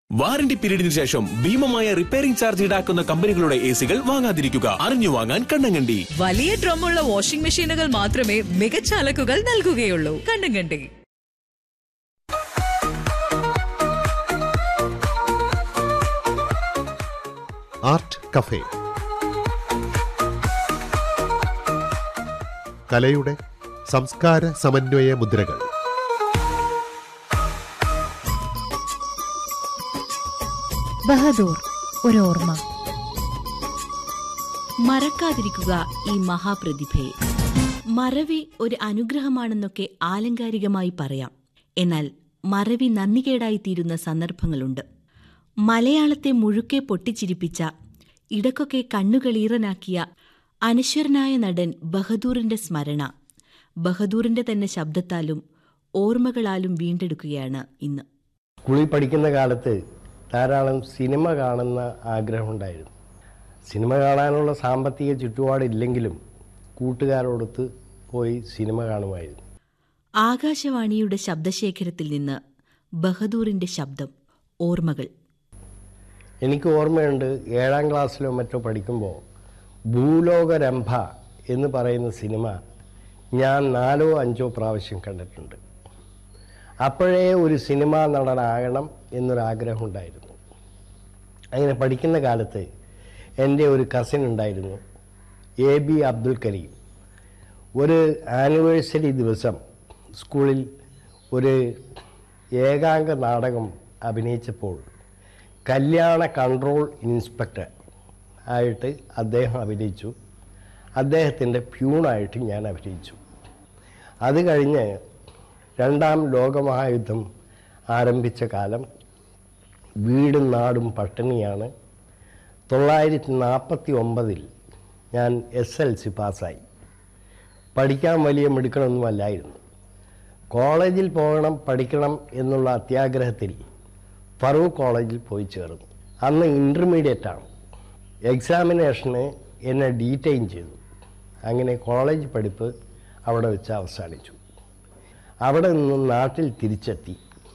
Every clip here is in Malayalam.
വാറന്റി പീരീഡിന് ശേഷം ഭീമമായ റിപ്പയറിംഗ് ചാർജ് ഈടാക്കുന്ന കമ്പനികളുടെ എ സികൾ വാങ്ങാതിരിക്കുക അറിഞ്ഞു വാങ്ങാൻ കണ്ണങ്കണ്ടി വലിയ ഡ്രമ്മുള്ള വാഷിംഗ് മെഷീനുകൾ മാത്രമേ മികച്ച അലക്കുകൾ നൽകുകയുള്ളൂ കണ്ടും കണ്ടേ ആർട്ട് കഫേ കലയുടെ സംസ്കാര സമന്വയ മുദ്രകൾ ബഹദൂർ ഒരു ഓർമ്മ മറക്കാതിരിക്കുക ഈ മഹാപ്രതിഭയെ മറവി ഒരു അനുഗ്രഹമാണെന്നൊക്കെ ആലങ്കാരികമായി പറയാം എന്നാൽ മറവി നന്ദികേടായിത്തീരുന്ന സന്ദർഭങ്ങളുണ്ട് മലയാളത്തെ മുഴുക്കെ പൊട്ടിച്ചിരിപ്പിച്ച ഇടക്കൊക്കെ കണ്ണുകളീറനാക്കിയ അനശ്വരനായ നടൻ ബഹദൂറിന്റെ സ്മരണ ബഹദൂറിന്റെ തന്നെ ശബ്ദത്താലും ഓർമ്മകളാലും വീണ്ടെടുക്കുകയാണ് ഇന്ന് സ്കൂളിൽ പഠിക്കുന്ന കാലത്ത് ധാരാളം സിനിമ കാണുന്ന ആഗ്രഹമുണ്ടായിരുന്നു സിനിമ കാണാനുള്ള സാമ്പത്തിക ചുറ്റുപാടില്ലെങ്കിലും കൂട്ടുകാരോടൊത്ത് പോയി സിനിമ കാണുമായിരുന്നു ആകാശവാണിയുടെ ശബ്ദശേഖരത്തിൽ നിന്ന് ബഹദൂറിന്റെ ശബ്ദം ഓർമ്മകൾ എനിക്ക് ഓർമ്മയുണ്ട് ഏഴാം ക്ലാസ്സിലോ മറ്റോ പഠിക്കുമ്പോൾ ഭൂലോകരംഭ എന്ന് പറയുന്ന സിനിമ ഞാൻ നാലോ അഞ്ചോ പ്രാവശ്യം കണ്ടിട്ടുണ്ട് അപ്പോഴേ ഒരു സിനിമാ നടനാകണം എന്നൊരാഗ്രഹം ഉണ്ടായിരുന്നു അങ്ങനെ പഠിക്കുന്ന കാലത്ത് എൻ്റെ ഒരു കസിൻ ഉണ്ടായിരുന്നു എ ബി അബ്ദുൽ കരീം ഒരു ആനിവേഴ്സറി ദിവസം സ്കൂളിൽ ഒരു ഏകാംഗ നാടകം അഭിനയിച്ചപ്പോൾ കല്യാണ കൺട്രോൾ ഇൻസ്പെക്ടർ ആയിട്ട് അദ്ദേഹം അഭിനയിച്ചു അദ്ദേഹത്തിൻ്റെ പ്യൂണായിട്ട് ഞാൻ അഭിനയിച്ചു അത് കഴിഞ്ഞ് രണ്ടാം ലോകമഹായുദ്ധം ആരംഭിച്ച കാലം വീടും നാടും പട്ടിണിയാണ് തൊള്ളായിരത്തി നാൽപ്പത്തി ഒമ്പതിൽ ഞാൻ എസ് എൽ സി പാസ്സായി പഠിക്കാൻ വലിയ മിടുക്കണമൊന്നുമല്ലായിരുന്നു കോളേജിൽ പോകണം പഠിക്കണം എന്നുള്ള അത്യാഗ്രഹത്തിൽ ഫറൂഖ് കോളേജിൽ പോയി ചേർന്നു അന്ന് ഇൻ്റർമീഡിയറ്റ് ആണ് എക്സാമിനേഷന് എന്നെ ഡീറ്റെയിൻ ചെയ്തു അങ്ങനെ കോളേജ് പഠിപ്പ് അവിടെ വെച്ച് അവസാനിച്ചു അവിടെ നിന്ന് നാട്ടിൽ തിരിച്ചെത്തി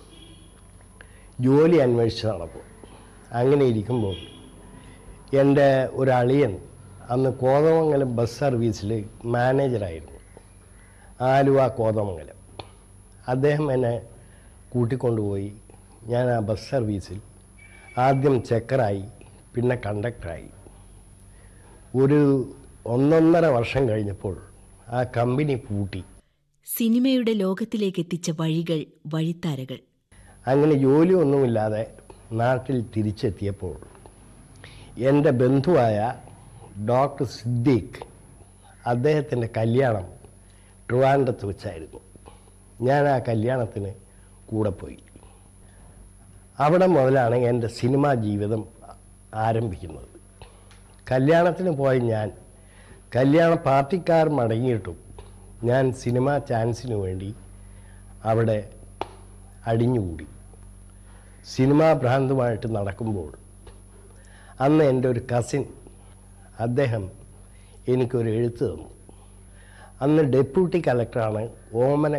ജോലി അന്വേഷിച്ച് നടന്നു അങ്ങനെ ഇരിക്കുമ്പോൾ എൻ്റെ ഒരു അളിയൻ അന്ന് കോതമംഗലം ബസ് സർവീസിൽ മാനേജറായിരുന്നു ആലുവ കോതമംഗലം അദ്ദേഹം എന്നെ കൂട്ടിക്കൊണ്ടുപോയി ഞാൻ ആ ബസ് സർവീസിൽ ആദ്യം ചെക്കറായി പിന്നെ കണ്ടക്ടറായി ഒരു ഒന്നൊന്നര വർഷം കഴിഞ്ഞപ്പോൾ ആ കമ്പനി പൂട്ടി സിനിമയുടെ ലോകത്തിലേക്ക് എത്തിച്ച വഴികൾ വഴിത്താരകൾ അങ്ങനെ ജോലിയൊന്നുമില്ലാതെ നാട്ടിൽ തിരിച്ചെത്തിയപ്പോൾ എൻ്റെ ബന്ധുവായ ഡോക്ടർ സിദ്ദീഖ് അദ്ദേഹത്തിൻ്റെ കല്യാണം ട്രിവാൻഡ്രത്ത് വെച്ചായിരുന്നു ഞാൻ ആ കല്യാണത്തിന് കൂടെ പോയി അവിടെ മുതലാണ് എൻ്റെ സിനിമാ ജീവിതം ആരംഭിക്കുന്നത് കല്യാണത്തിന് പോയ ഞാൻ കല്യാണ പാർട്ടിക്കാർ മടങ്ങിയിട്ടും ഞാൻ സിനിമാ ചാൻസിന് വേണ്ടി അവിടെ അടിഞ്ഞുകൂടി സിനിമാ ഭ്രാന്തുമായിട്ട് നടക്കുമ്പോൾ അന്ന് എൻ്റെ ഒരു കസിൻ അദ്ദേഹം എനിക്കൊരു എഴുത്ത് തന്നു അന്ന് ഡെപ്യൂട്ടി കലക്ടറാണ് ഓമന